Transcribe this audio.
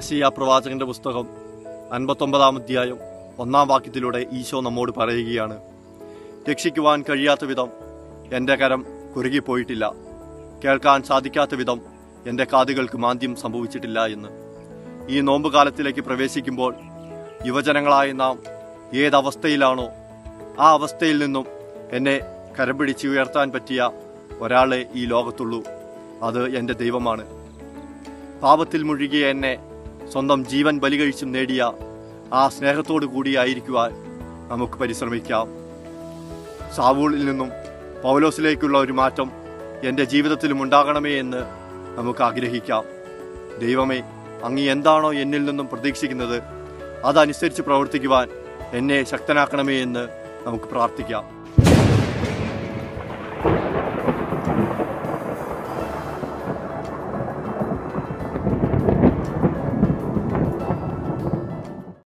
യശയ്യ പ്രവാചകന്റെ പുസ്തകം അൻപത്തൊമ്പതാം അധ്യായം ഒന്നാം വാക്യത്തിലൂടെ ഈശോ നമ്മോട് പറയുകയാണ് രക്ഷിക്കുവാൻ കഴിയാത്ത വിധം എൻ്റെ കരം കുറുകിപ്പോയിട്ടില്ല കേൾക്കാൻ സാധിക്കാത്ത വിധം എൻ്റെ കാതുകൾക്ക് മാന്ദ്യം സംഭവിച്ചിട്ടില്ല എന്ന് ഈ നോമ്പ് കാലത്തിലേക്ക് പ്രവേശിക്കുമ്പോൾ യുവജനങ്ങളായ നാം ഏതവസ്ഥയിലാണോ ആ അവസ്ഥയിൽ നിന്നും എന്നെ കരം പിടിച്ച് ഉയർത്താൻ പറ്റിയ ഒരാളെ ഈ ലോകത്തുള്ളൂ അത് എൻ്റെ ദൈവമാണ് പാപത്തിൽ മുഴുകിയ എന്നെ സ്വന്തം ജീവൻ ബലികഴിച്ചും നേടിയ ആ സ്നേഹത്തോടു കൂടിയായിരിക്കുവാൻ നമുക്ക് പരിശ്രമിക്കാം സാവൂളിൽ നിന്നും പൗലോസിലേക്കുള്ള ഒരു മാറ്റം എൻ്റെ ജീവിതത്തിലും ഉണ്ടാകണമേ എന്ന് നമുക്ക് ആഗ്രഹിക്കാം ദൈവമേ അങ്ങ് എന്താണോ എന്നിൽ നിന്നും പ്രതീക്ഷിക്കുന്നത് അതനുസരിച്ച് പ്രവർത്തിക്കുവാൻ എന്നെ ശക്തനാക്കണമേ എന്ന് നമുക്ക് പ്രാർത്ഥിക്കാം